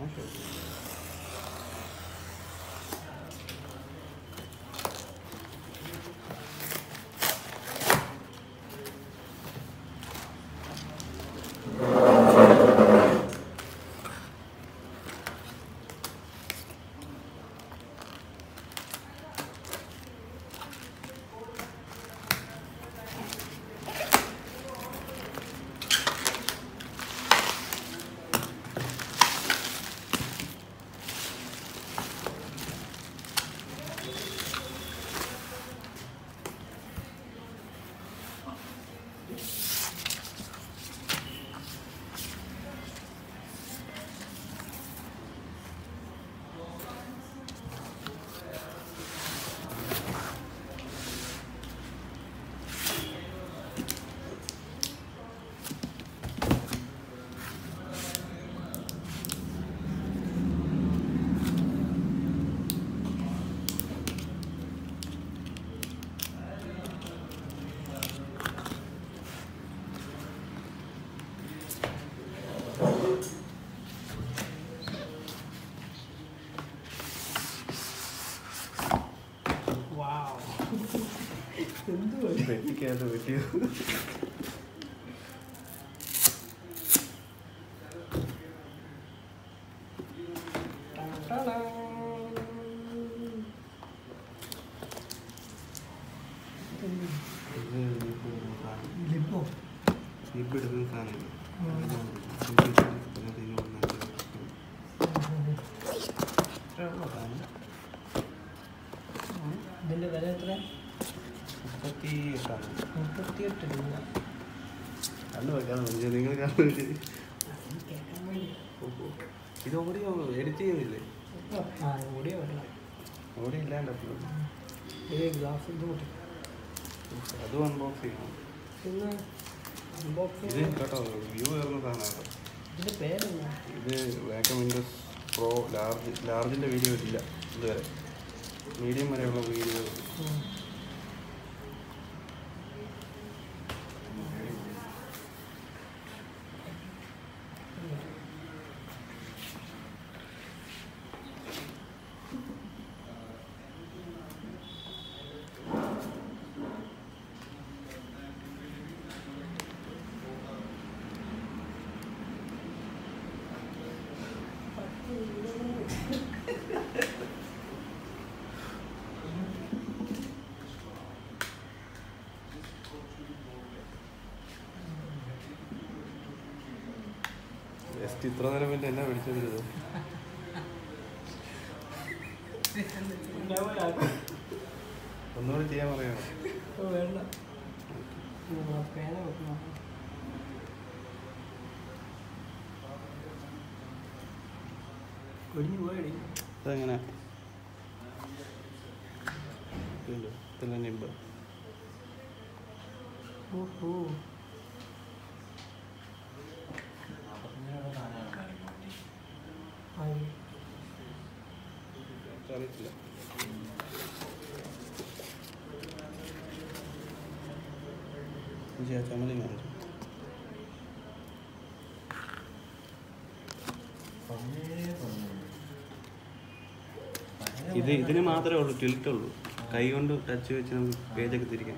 വെട്ടിക്കകത്ത് വെട്ടി ഇത് lipo slip എടുക്കുന്ന സാധനം ഇതിന്റെ വില എത്ര മുപ്പത്തി എട്ടാണ് മുപ്പത്തിയെട്ട് രൂപ കണ്ടു വെക്കാൻ നിങ്ങൾ കാണുന്നത് അത് കേൾക്കാൻ വേണ്ടി ഇത് ഓടി എഡിറ്റ് ചെയ്യുന്നില്ലേ ആ ഓടിയോ വരണം ഓടി ഇല്ലാണ്ട് upload. ഇത് ഗ്ലാസ് ഇത് പൊട്ടി അതും അൺബോക്സ് ചെയ്യണം പിന്നെ ഇത് അൺബോക്സിങ് കേട്ടോ വ്യൂ കയറുന്ന സാധനമാണ് ഇതിന്റെ പേരെന്താ ഇത് വാക്കം വിൻഡോസ് പ്രോ ലാർജ് ലാർജിൻ്റെ വീഡിയോ ഇല്ല ഇതുവരെ മീഡിയം വരെയുള്ള വീഡിയോ ഉം. ജസ്റ്റ് ഇത്ര നേരം പിന്നെ എന്നാ പിടിച്ചത് ഒന്നുകൂടി ചെയ്യാൻ പറയാമോ ഓ, വേണ്ട ഉം, പേന വെക്കണം ഒടിഞ്ഞു പോയടി അതെങ്ങനെ ഇതുണ്ടോ? ഇതെല്ലാം നിമ്പ് ഓഹോ ആയി. അറിയത്തില്ല വിജയ ചമലി കാണിച്ചു ഇത് ഇതിന് മാത്രമേ ഉള്ളൂ ടിൽറ്റ് ഉള്ളൂ കൈ കൊണ്ട് ടച്ച് വെച്ച് നമുക്ക് പേജൊക്കെ തിരിക്കാം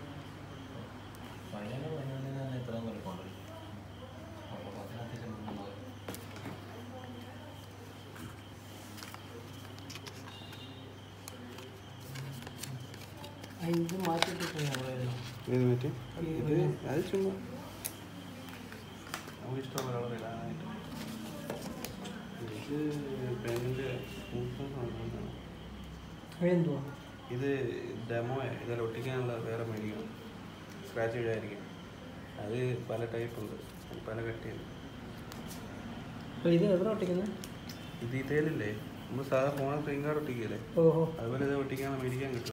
ആ, ഇത് മാറ്റിയിട്ട് പോയാലോ ഇത് പറ്റി ഈ ഇത് ഒരു- അത് ചുമ്മാ നമുക്ക് ഇഷ്ടമുള്ള കളർ ഇടാനായിട്ട് ഇത് പെണ്ണിൻ്റെ എന്തുവാ ഇത് ഡെമോ ഇതെല്ലാം ഒട്ടിക്കാനുള്ള വേറെ മേടിക്കണം സ്ക്രാച്ച് വീഴായിരിക്കും അത് പല ടൈപ്പ് ഉണ്ട് പല കട്ടിയുണ്ട് അപ്പൊ ഇത് എവിടെ ഒട്ടിക്കുന്നത് ഇത് ഇതേലില്ലേ നമ്മൾ സാധാ ഫോണിൽ സ്ക്രീൻ കാർഡ് ഒട്ടിക്കില്ലേ ഓഹോ അതുപോലെ ഇത് ഒട്ടിക്കാൻ മേടിക്കാൻ കിട്ടും